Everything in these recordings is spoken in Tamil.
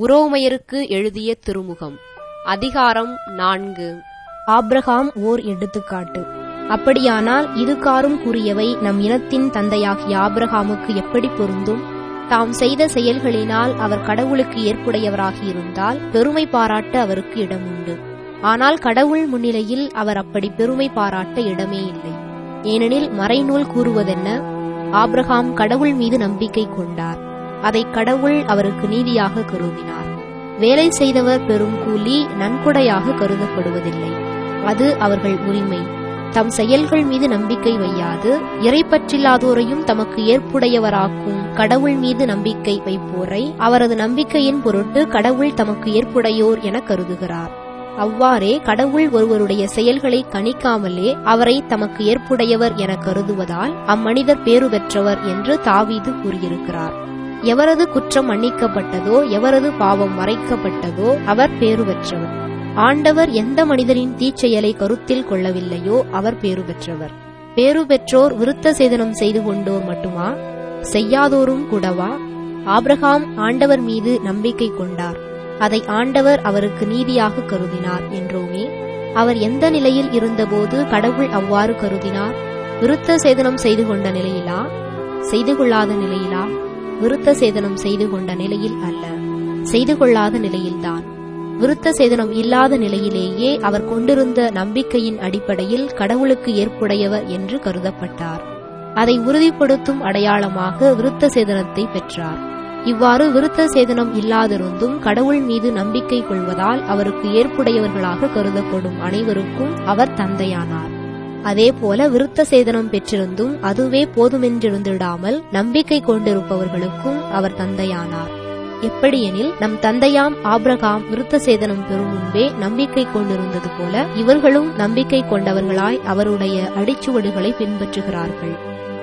உரோமையருக்கு எழுதிய திருமுகம் அதிகாரம் நான்கு ஆப்ரஹாம் ஓர் எடுத்துக்காட்டு அப்படியானால் இதுகாரும் கூறியவை நம் இனத்தின் தந்தையாகிய ஆபிரகாமுக்கு எப்படி பொருந்தும் தாம் செய்த செயல்களினால் அவர் கடவுளுக்கு ஏற்புடையவராகி இருந்தால் பெருமை பாராட்ட அவருக்கு இடம் உண்டு ஆனால் கடவுள் முன்னிலையில் அவர் அப்படி பெருமை பாராட்ட இடமே இல்லை ஏனெனில் மறைநூல் கூறுவதென்ன ஆபிரகாம் கடவுள் மீது நம்பிக்கை கொண்டார் அதை கடவுள் அவருக்கு நீதியாக கருதினார் வேலை செய்தவர் பெறும் கூலி நன்கொடையாக கருதப்படுவதில்லை அது அவர்கள் உரிமை தம் செயல்கள் மீது நம்பிக்கை வையாது இறைப்பற்றில்லாதோரையும் தமக்கு ஏற்புடையவராக்கும் கடவுள் மீது நம்பிக்கை வைப்போரை அவரது நம்பிக்கையின் பொருட்டு கடவுள் தமக்கு ஏற்புடையோர் என கருதுகிறார் அவ்வாறே கடவுள் ஒருவருடைய செயல்களை கணிக்காமலே அவரை தமக்கு ஏற்புடையவர் என கருதுவதால் அம்மனிதர் பேறு பெற்றவர் என்று தாவீது கூறியிருக்கிறார் எவரது குற்றம் மன்னிக்கப்பட்டதோ எவரது பாவம் மறைக்கப்பட்டதோ அவர் பேறு பெற்றவர் ஆண்டவர் எந்த மனிதரின் தீச்செயலை கருத்தில் கொள்ளவில்லையோ அவர் பேறு பெற்றவர் பேறு பெற்றோர் விருத்த சேதனம் செய்து கொண்டோர் மட்டுமா செய்யாதோரும் கூடவா ஆபிரகாம் ஆண்டவர் மீது நம்பிக்கை கொண்டார் அதை ஆண்டவர் அவருக்கு நீதியாக கருதினார் என்றோமே அவர் எந்த நிலையில் இருந்தபோது கடவுள் அவ்வாறு கருதினார் விருத்த சேதனம் செய்து கொண்ட நிலையிலா செய்து கொள்ளாத நிலையிலா விருத்த சேதனம் செய்து கொண்ட நிலையில் அல்ல செய்து கொள்ளாத நிலையில்தான் விருத்த சேதனம் இல்லாத நிலையிலேயே அவர் கொண்டிருந்த நம்பிக்கையின் அடிப்படையில் கடவுளுக்கு ஏற்புடையவர் என்று கருதப்பட்டார் அதை உறுதிப்படுத்தும் அடையாளமாக விருத்த சேதனத்தை பெற்றார் இவ்வாறு விருத்த சேதனம் இல்லாதிருந்தும் கடவுள் மீது நம்பிக்கை கொள்வதால் அவருக்கு ஏற்புடையவர்களாக கருதப்படும் அனைவருக்கும் அவர் தந்தையானார் அதேபோல விருத்த சேதனம் பெற்றிருந்தும் அதுவே போதுமென்றிருந்திடாமல் நம்பிக்கை கொண்டிருப்பவர்களுக்கும் அவர் தந்தையானார் எப்படியெனில் நம் தந்தையாம் ஆப்ரகாம் விருத்த சேதனம் பெறும் முன்பே நம்பிக்கை கொண்டிருந்தது போல இவர்களும் நம்பிக்கை கொண்டவர்களாய் அவருடைய அடிச்சுவடுகளை பின்பற்றுகிறார்கள்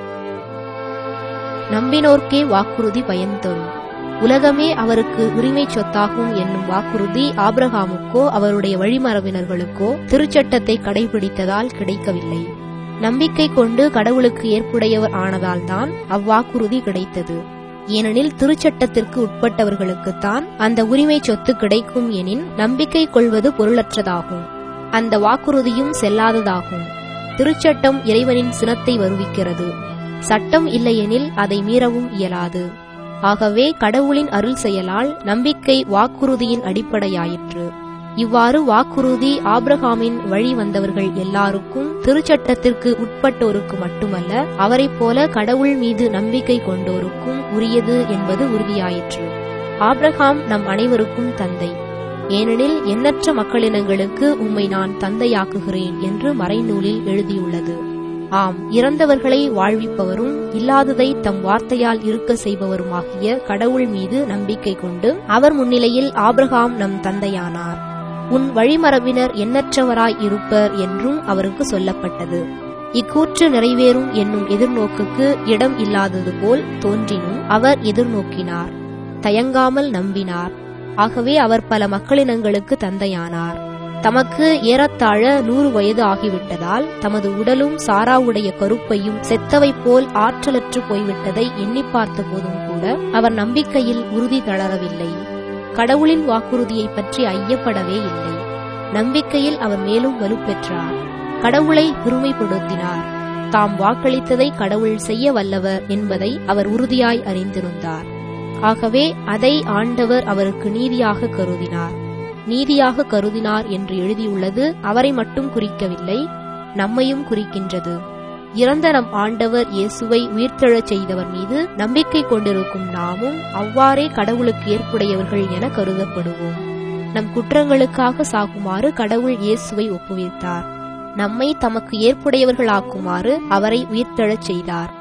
நம்பினோர்க்கே வாக்குறுதி பயன் தரும் உலகமே அவருக்கு உரிமை சொத்தாகும் என்னும் வாக்குறுதி ஆபிரகாமுக்கோ அவருடைய வழிமரபினர்களுக்கோ திருச்சட்டத்தை கடைபிடித்ததால் கிடைக்கவில்லை நம்பிக்கை கொண்டு கடவுளுக்கு ஏற்புடையவர் ஆனதால்தான் அவ்வாக்குறுதி கிடைத்தது ஏனெனில் திருச்சட்டத்திற்கு உட்பட்டவர்களுக்குத்தான் அந்த உரிமை சொத்து கிடைக்கும் எனின் நம்பிக்கை கொள்வது பொருளற்றதாகும் அந்த வாக்குறுதியும் செல்லாததாகும் திருச்சட்டம் இறைவனின் சினத்தை வருவிக்கிறது சட்டம் இல்லையெனில் அதை மீறவும் இயலாது ஆகவே கடவுளின் அருள் செயலால் நம்பிக்கை வாக்குறுதியின் அடிப்படையாயிற்று இவ்வாறு வாக்குறுதி ஆப்ரஹாமின் வழி வந்தவர்கள் எல்லாருக்கும் திருச்சட்டத்திற்கு உட்பட்டோருக்கு மட்டுமல்ல அவரைப் போல கடவுள் மீது நம்பிக்கை கொண்டோருக்கும் உரியது என்பது உறுதியாயிற்று ஆப்ரஹாம் நம் அனைவருக்கும் தந்தை ஏனெனில் எண்ணற்ற மக்களினங்களுக்கு உம்மை நான் தந்தையாக்குகிறேன் என்று மறைநூலில் எழுதியுள்ளது ஆம் இறந்தவர்களை வாழ்விப்பவரும் இல்லாததை தம் வார்த்தையால் இருக்க செய்பவருமாகிய கடவுள் மீது நம்பிக்கை கொண்டு அவர் முன்னிலையில் ஆப்ரஹாம் நம் தந்தையானார் உன் வழிமரபினர் எண்ணற்றவராய் இருப்பர் என்றும் அவருக்கு சொல்லப்பட்டது இக்கூற்று நிறைவேறும் என்னும் எதிர்நோக்குக்கு இடம் இல்லாதது போல் தோன்றினும் அவர் எதிர்நோக்கினார் தயங்காமல் நம்பினார் ஆகவே அவர் பல மக்களினங்களுக்கு தந்தையானார் தமக்கு ஏறத்தாழ நூறு வயது ஆகிவிட்டதால் தமது உடலும் சாராவுடைய கருப்பையும் செத்தவை போல் ஆற்றலற்று போய்விட்டதை எண்ணி பார்த்த போதும் கூட அவர் நம்பிக்கையில் உறுதி தளரவில்லை கடவுளின் வாக்குறுதியை பற்றி ஐயப்படவே இல்லை நம்பிக்கையில் அவர் மேலும் வலுப்பெற்றார் கடவுளை பெருமைப்படுத்தினார் தாம் வாக்களித்ததை கடவுள் செய்ய வல்லவர் என்பதை அவர் உறுதியாய் அறிந்திருந்தார் ஆகவே அதை ஆண்டவர் அவருக்கு நீதியாக கருதினார் நீதியாக கருதினார் என்று எழுதியுள்ளது அவரை மட்டும் குறிக்கவில்லை நம்மையும் குறிக்கின்றது இறந்த நம் ஆண்டவர் இயேசுவை உயிர்த்தெழச் செய்தவர் மீது நம்பிக்கை கொண்டிருக்கும் நாமும் அவ்வாறே கடவுளுக்கு ஏற்புடையவர்கள் என கருதப்படுவோம் நம் குற்றங்களுக்காக சாகுமாறு கடவுள் இயேசுவை ஒப்புவித்தார் நம்மை தமக்கு ஏற்புடையவர்களாக்குமாறு அவரை உயிர்த்தெழச் செய்தார்